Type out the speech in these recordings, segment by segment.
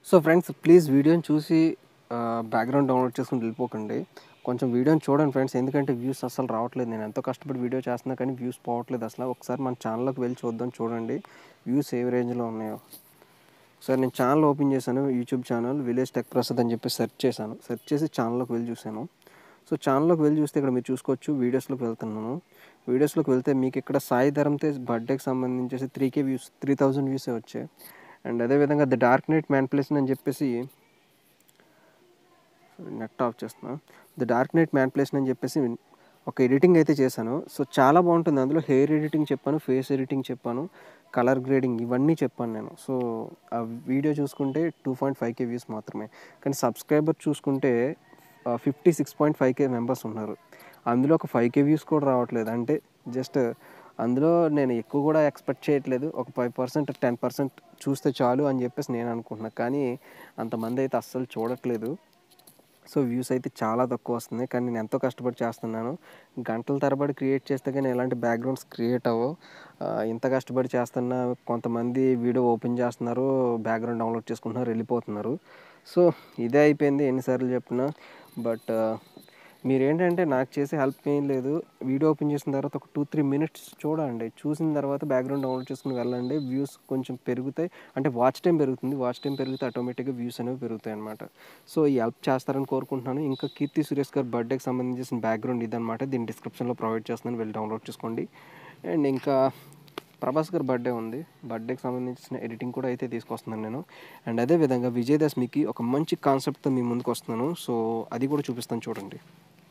so friends please వీడియోని చూసి background download చేసుకుని వెళ్ళిపోకండి కొంచెం వీడియోని చూడండి ఫ్రెండ్స్ ఎందుకంటే వ్యూస్ అసలు రావట్లేదు నేను ఎంతో కష్టపడి వీడియో చేస్తున్నా కానీ వ్యూస్ పోవట్లేదు అసలు ఒకసారి మన ఛానల్లోకి వెళ్ళి చూద్దాం చూడండి వ్యూస్ ఏ రేంజ్లో ఉన్నాయో సార్ నేను ఛానల్ ఓపెన్ చేశాను YouTube channel village tech Prasad అని చెప్పి సెర్చ్ చేశాను సెర్చ్ చేసి ఛానల్లోకి వెళ్ళి చూశాను సో ఛానల్లోకి వెళ్ళి చూస్తే ఇక్కడ మీరు చూసుకోవచ్చు వీడియోస్లోకి వెళ్తున్నాను వీడియోస్లోకి వెళ్తే మీకు ఇక్కడ సాయి ధరం తేజ్ బర్త్డేకి సంబంధించేసి three K views three thousand వ్యూసే వచ్చాయి అండ్ అదేవిధంగా ద డార్క్ నైట్ మ్యాన్పులేషన్ అని చెప్పేసి నెట్ ఆఫ్ చేస్తున్నా ద డార్క్ నైట్ మ్యాన్పులేషన్ అని చెప్పేసి ఒక ఎడిటింగ్ అయితే చేశాను సో చాలా బాగుంటుంది అందులో హెయిర్ ఎడిటింగ్ చెప్పాను ఫేస్ ఎడిటింగ్ చెప్పాను కలర్ గ్రేడింగ్ ఇవన్నీ చెప్పాను నేను సో ఆ వీడియో చూసుకుంటే two point five K views మాత్రమే కానీ సబ్స్క్రైబర్ చూసుకుంటే fifty six point five K members ఉన్నారు అందులో ఒక ఫైవ్ కే వ్యూస్ కూడా రావట్లేదు అంటే జస్ట్ అందులో నేను ఎక్కువ కూడా ఎక్స్పెక్ట్ చేయట్లేదు ఒక ఫైవ్ పర్సెంట్ టెన్ పర్సెంట్ చూస్తే చాలు అని చెప్పేసి నేను అనుకుంటున్నాను కానీ అంతమంది అయితే అస్సలు చూడట్లేదు సో వ్యూస్ అయితే చాలా తక్కువ వస్తుంది కానీ నేను ఎంతో కష్టపడి చేస్తున్నాను గంటల తరబడి క్రియేట్ చేస్తే కానీ ఎలాంటి బ్యాక్గ్రౌండ్స్ క్రియేట్ అవ్వవు ఆ, ఇంత కష్టపడి చేస్తున్నా కొంతమంది వీడియో ఓపెన్ చేస్తున్నారు బ్యాక్గ్రౌండ్ డౌన్లోడ్ చేసుకుంటున్నారు వెళ్ళిపోతున్నారు సో ఇదే అయిపోయింది ఎన్నిసార్లు చెప్పినా బట్ మీరేంటంటే నాకు చేసే హెల్ప్ ఏం లేదు వీడియో ఓపెన్ చేసిన తర్వాత ఒక టూ త్రీ మినిట్స్ చూడండి చూసిన తర్వాత బ్యాక్గ్రౌండ్ డౌన్లోడ్ చేసుకుని వెళ్ళండి వ్యూస్ కొంచెం పెరుగుతాయి అంటే వాచ్ టైం పెరుగుతుంది వాచ్ టైం పెరిగితే ఆటోమేటిక్గా వ్యూస్ అనేవి పెరుగుతాయి అనమాట సో ఈ హెల్ప్ చేస్తారని కోరుకుంటున్నాను ఇంకా కీర్తి సురేష్ గారు బర్త్డేకి సంబంధించిన బ్యాక్గ్రౌండ్ ఇదనమాట దీన్ని డిస్క్రిప్షన్లో ప్రొవైడ్ చేస్తున్నాను వెళ్ళి డౌన్లోడ్ చేసుకోండి అండ్ ఇంకా ప్రభాస్ గారి బర్త్డే ఉంది బర్త్డేకి సంబంధించిన ఎడిటింగ్ కూడా అయితే తీసుకొస్తున్నాను నేను అండ్ అదే విధంగా విజయదశమికి ఒక మంచి కాన్సెప్ట్తో మీ ముందుకు వస్తున్నాను సో అది కూడా చూపిస్తాను చూడండి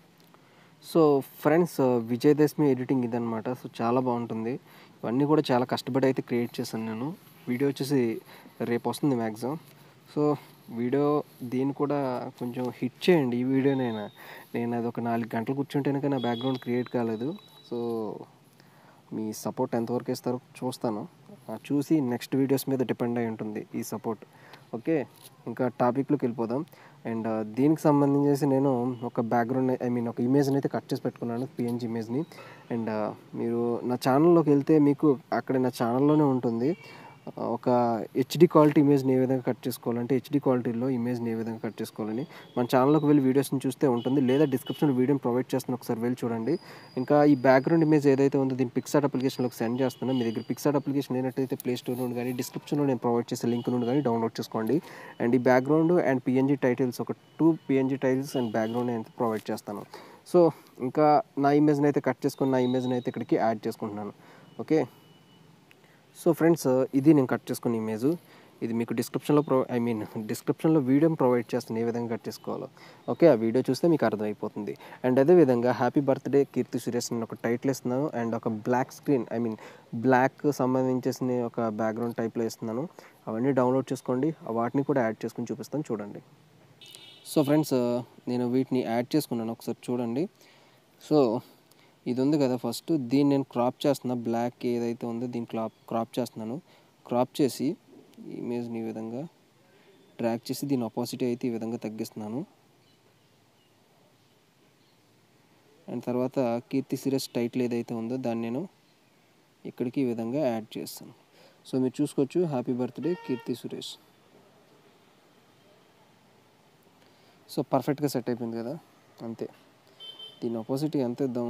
సో ఫ్రెండ్స్ విజయదశమి ఎడిటింగ్ ఇదనమాట సో చాలా బాగుంటుంది ఇవన్నీ కూడా చాలా కష్టపడి అయితే క్రియేట్ చేశాను నేను వీడియో వచ్చేసి రేపు వస్తుంది మ్యాక్సిమం సో వీడియో దీన్ని కూడా కొంచెం హిట్ చేయండి ఈ వీడియోనైనా నేను అది ఒక నాలుగు గంటలు కూర్చుంటేనే కానీ నా బ్యాక్గ్రౌండ్ క్రియేట్ కాలేదు సో మీ సపోర్ట్ ఎంతవరకు ఇస్తారో చూస్తాను ఆ చూసి నెక్స్ట్ వీడియోస్ మీద డిపెండ్ అయి ఉంటుంది ఈ సపోర్ట్ ఓకే ఇంకా టాపిక్లోకి వెళ్ళిపోదాం అండ్ దీనికి సంబంధించేసి నేను ఒక బ్యాక్గ్రౌండ్ ఐ మీన్ ఒక ఇమేజ్ని అయితే కట్ చేసి పెట్టుకున్నాను పిఎన్జీ ఇమేజ్ని అండ్ మీరు నా ఛానల్లోకి వెళ్తే మీకు అక్కడ నా ఛానల్లోనే ఉంటుంది ఒక హెచ్డి క్వాలిటీ ఇమేజ్ని ఏ విధంగా కట్ చేసుకోవాలంటే హెచ్డి క్వాలిటీలో ఇమేజ్ని ఏ విధంగా కట్ చేసుకోవాలని మన ఛానల్లోకి వెళ్ళి వీడియోస్ని చూస్తే ఉంటుంది లేదా డిస్క్రిప్షన్ వీడియోని ప్రొవైడ్ చేస్తున్న ఒకసారి వెళ్ళి చూడండి ఇంకా ఈ బ్యాక్గ్రౌండ్ ఇమేజ్ ఏదైతే ఉందో దీన్ని పిక్సార్ట్ అప్లికేషన్లోకి సెండ్ చేస్తున్నాను మీ దగ్గర పిక్సార్ట్ అప్లికేషన్ లేనట్టయితే ప్లే స్టోర్ నుండి కానీ డిస్క్రిప్షన్లో నేను ప్రొవైడ్ చేసే లింక్ నుండి కానీ డౌన్లోడ్ చేసుకోండి అండ్ ఈ బ్యాక్గ్రౌండ్ అండ్ పిఎన్జీ టైటిల్స్ ఒక two PNG titles and background అయితే ప్రొవైడ్ చేస్తాను సో ఇంకా నా ఇమేజ్ని అయితే కట్ చేసుకుని నా ఇమేజ్ని అయితే ఇక్కడికి యాడ్ చేసుకుంటున్నాను ఓకే సో ఫ్రెండ్స్ ఇది నేను కట్ చేసుకున్న ఇమేజ్ ఇది మీకు డిస్క్రిప్షన్లో ప్రొ ఐ మీన్ డిస్క్రిప్షన్లో వీడియోని ప్రొవైడ్ చేస్తాను ఏ విధంగా కట్ చేసుకోవాలో ఓకే ఆ వీడియో చూస్తే మీకు అర్థమైపోతుంది అండ్ అదేవిధంగా హ్యాపీ బర్త్డే కీర్తి సురేష్ అని ఒక టైటిల్ ఇస్తున్నాను అండ్ ఒక black screen I mean black సంబంధించేసిన ఒక బ్యాక్గ్రౌండ్ టైప్లో ఇస్తున్నాను అవన్నీ డౌన్లోడ్ చేసుకోండి వాటిని కూడా యాడ్ చేసుకుని చూపిస్తాను చూడండి సో ఫ్రెండ్స్ నేను వీటిని యాడ్ చేసుకున్నాను ఒకసారి చూడండి సో ఇది ఉంది కదా ఫస్ట్ దీన్ని నేను క్రాప్ చేస్తున్నా బ్లాక్ ఏదైతే ఉందో దీన్ని క్రాప్ క్రాప్ చేస్తున్నాను క్రాప్ చేసి ఇమేజ్ని ఈ విధంగా ట్రాక్ చేసి దీని ఆపోజిట్ అయితే ఈ విధంగా తగ్గిస్తున్నాను అండ్ తర్వాత కీర్తి సిరీస్ టైటిల్ ఏదైతే ఉందో దాన్ని నేను ఇక్కడికి ఈ విధంగా యాడ్ చేస్తాను సో మీరు చూసుకోవచ్చు happy birthday Keerthy Suresh so పర్ఫెక్ట్గా సెట్ అయిపోయింది కదా అంతే దీని ఆపోజిట్ ఎంత ఇద్దాం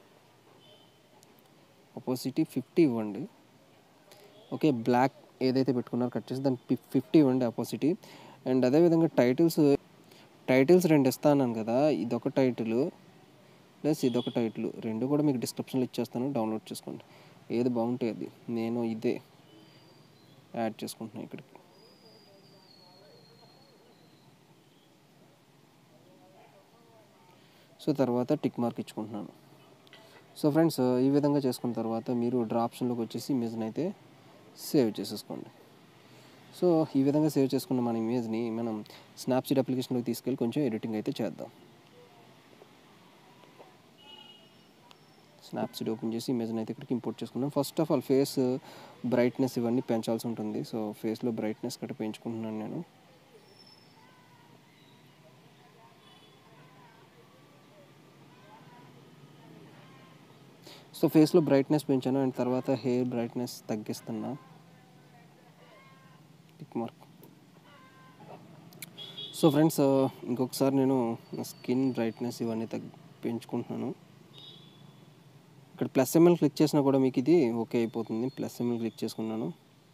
ఆపోజిట్ ఫిఫ్టీ ఇవ్వండి ఓకే బ్లాక్ ఏదైతే పెట్టుకున్నారో కట్ చేసి దాన్ని ఫిఫ్టీ ఇవ్వండి ఆపోజిట్ అండ్ అదేవిధంగా టైటిల్స్ టైటిల్స్ రెండు ఇస్తాను కదా ఇదొక టైటిల్ ప్లస్ ఇదొక టైటిల్ రెండు కూడా మీకు డిస్క్రిప్షన్లో ఇచ్చేస్తాను డౌన్లోడ్ చేసుకోండి ఏది బాగుంటే అది నేను ఇదే యాడ్ చేసుకుంటున్నాను ఇక్కడికి సో తర్వాత టిక్ మార్క్ ఇచ్చుకుంటున్నాను సో ఫ్రెండ్స్ ఈ విధంగా చేసుకున్న తర్వాత మీరు డ్రా ఆప్షన్లోకి వచ్చేసి ఇమేజ్ని అయితే సేవ్ చేసేసుకోండి సో ఈ విధంగా సేవ్ చేసుకున్న మన ఇమేజ్ని మనం స్నాప్సీట్ అప్లికేషన్లోకి తీసుకెళ్ళి కొంచెం ఎడిటింగ్ అయితే చేద్దాం స్నాప్సీట్ ఓపెన్ చేసి ఇమేజ్ని అయితే ఇక్కడికి ఇంపోర్ట్ చేసుకున్నాం first of all face brightness ఇవన్నీ పెంచాల్సి ఉంటుంది సో ఫేస్లో బ్రైట్నెస్ గట్రా పెంచుకుంటున్నాను నేను సో ఫేస్లో బ్రైట్నెస్ పెంచాను అండ్ తర్వాత హెయిర్ బ్రైట్నెస్ తగ్గిస్తున్నా టిక్ మార్క్ సో ఫ్రెండ్స్ ఇంకొకసారి నేను నా స్కిన్ బ్రైట్నెస్ ఇవన్నీ తగ్గి పెంచుకుంటున్నాను ఇక్కడ ప్లస్ ఎంఎల్ క్లిక్ చేసినా కూడా మీకు ఇది ఓకే అయిపోతుంది ప్లస్ ఎంఎల్ క్లిక్ చేసుకున్నాను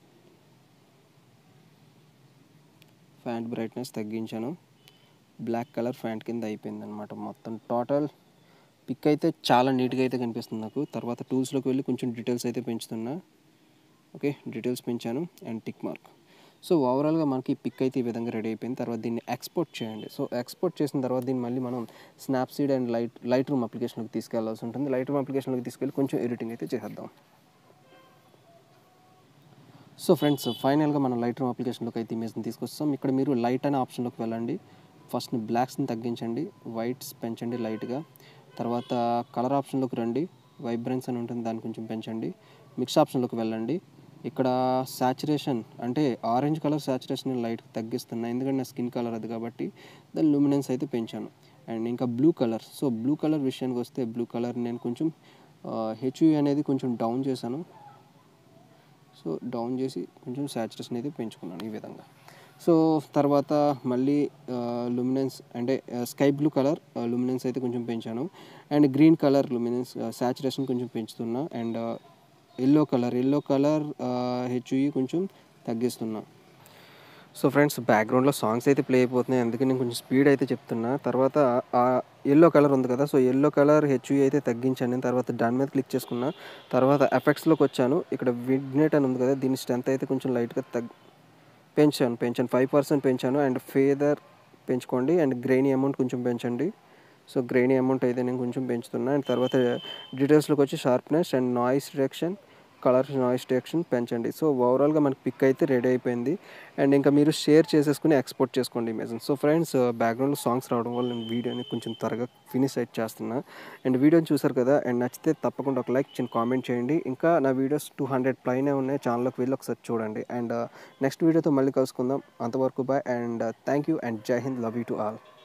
ఫ్యాంట్ బ్రైట్నెస్ తగ్గించాను బ్లాక్ కలర్ ఫ్యాంట్ కింద అయిపోయింది అనమాట మొత్తం టోటల్ పిక్ అయితే చాలా నీట్గా అయితే కనిపిస్తుంది నాకు తర్వాత టూల్స్లోకి వెళ్ళి కొంచెం డీటెయిల్స్ అయితే పెంచుతున్నా ఓకే డీటెయిల్స్ పెంచాను అండ్ టిక్ మార్క్ సో ఓవరాల్గా మనకి పిక్ అయితే ఈ విధంగా రెడీ అయిపోయింది తర్వాత దీన్ని ఎక్స్పోర్ట్ చేయండి సో ఎక్స్పోర్ట్ చేసిన తర్వాత దీన్ని మళ్ళీ మనం Snapseed and light Lightroom అప్లికేషన్లోకి తీసుకెళ్లాల్సి ఉంటుంది లైట్ రూమ్ అప్లికేషన్లోకి తీసుకెళ్ళి కొంచెం ఎడిటింగ్ అయితే చేసేద్దాం సో ఫ్రెండ్స్ ఫైనల్గా మనం లైట్ రూమ్ అప్లికేషన్లోకి అయితే ఇమేజ్ని తీసుకొస్తాం ఇక్కడ మీరు లైట్ అనే ఆప్షన్లోకి వెళ్ళండి ఫస్ట్ బ్లాక్స్ని తగ్గించండి వైట్స్ పెంచండి లైట్గా తర్వాత కలర్ ఆప్షన్లోకి రండి వైబ్రెన్స్ అని ఉంటుంది దాన్ని కొంచెం పెంచండి మిక్స్ ఆప్షన్లోకి వెళ్ళండి ఇక్కడ సాచురేషన్ అంటే ఆరెంజ్ కలర్ సాచురేషన్ లైట్ తగ్గిస్తున్నా ఎందుకంటే నా స్కిన్ కలర్ అది కాబట్టి దాని లూమినెన్స్ అయితే పెంచాను అండ్ ఇంకా blue colour so blue colour విషయానికి వస్తే బ్లూ కలర్ నేను కొంచెం హెచ్యూ అనేది కొంచెం డౌన్ చేశాను సో డౌన్ చేసి కొంచెం సాచురేషన్ అయితే పెంచుకున్నాను ఈ విధంగా సో తర్వాత మళ్ళీ లుమినెన్స్ అంటే స్కై బ్లూ కలర్ లుమినెన్స్ అయితే కొంచెం పెంచాను and green colour luminance saturation కొంచెం పెంచుతున్నా and yellow colour yellow colour hue కొంచెం తగ్గిస్తున్నా సో ఫ్రెండ్స్ బ్యాక్గ్రౌండ్లో సాంగ్స్ అయితే ప్లే అయిపోతున్నాయి అందుకే నేను కొంచెం స్పీడ్ అయితే చెప్తున్నా తర్వాత ఆ ఎల్లో కలర్ ఉంది కదా సో ఎల్లో కలర్ హెచ్యూ అయితే తగ్గించాను తర్వాత దాని మీద క్లిక్ చేసుకున్నా తర్వాత ఎఫెక్ట్స్లోకి వచ్చాను ఇక్కడ విగ్నేట్ అని ఉంది కదా దీని స్ట్రెంత్ అయితే కొంచెం లైట్గా తగ్ పెంచాను పెంచాను ఫైవ్ పర్సెంట్ పెంచాను అండ్ ఫేదర్ పెంచుకోండి అండ్ గ్రెయినీ అమౌంట్ కొంచెం పెంచండి సో గ్రెయినీ అమౌంట్ అయితే నేను కొంచెం పెంచుతున్నా అండ్ తర్వాత డీటెయిల్స్లోకి వచ్చి sharpness and noise reduction colour noise detection పెంచండి సో ఓవరాల్గా మనకి పిక్ అయితే రెడీ అయిపోయింది అండ్ ఇంకా మీరు షేర్ చేసేసుకుని ఎక్స్పోర్ట్ చేసుకోండి ఇమేజ్ సో ఫ్రెండ్స్ బ్యాక్గ్రౌండ్లో సాంగ్స్ రావడం వల్ల నేను వీడియోని కొంచెం త్వరగా ఫినిష్ అయితే చేస్తున్నా అండ్ వీడియోని చూసారు కదా అండ్ నచ్చితే తప్పకుండా ఒక లైక్ చిన్న కామెంట్ చేయండి ఇంకా నా వీడియోస్ టూ హండ్రెడ్ పైనే ఉన్నాయి ఛానల్లోకి వెళ్ళి ఒకసారి చూడండి అండ్ నెక్స్ట్ వీడియోతో మళ్ళీ కలుసుకుందాం అంతవరకు bye and thank you and Jai Hind love you to all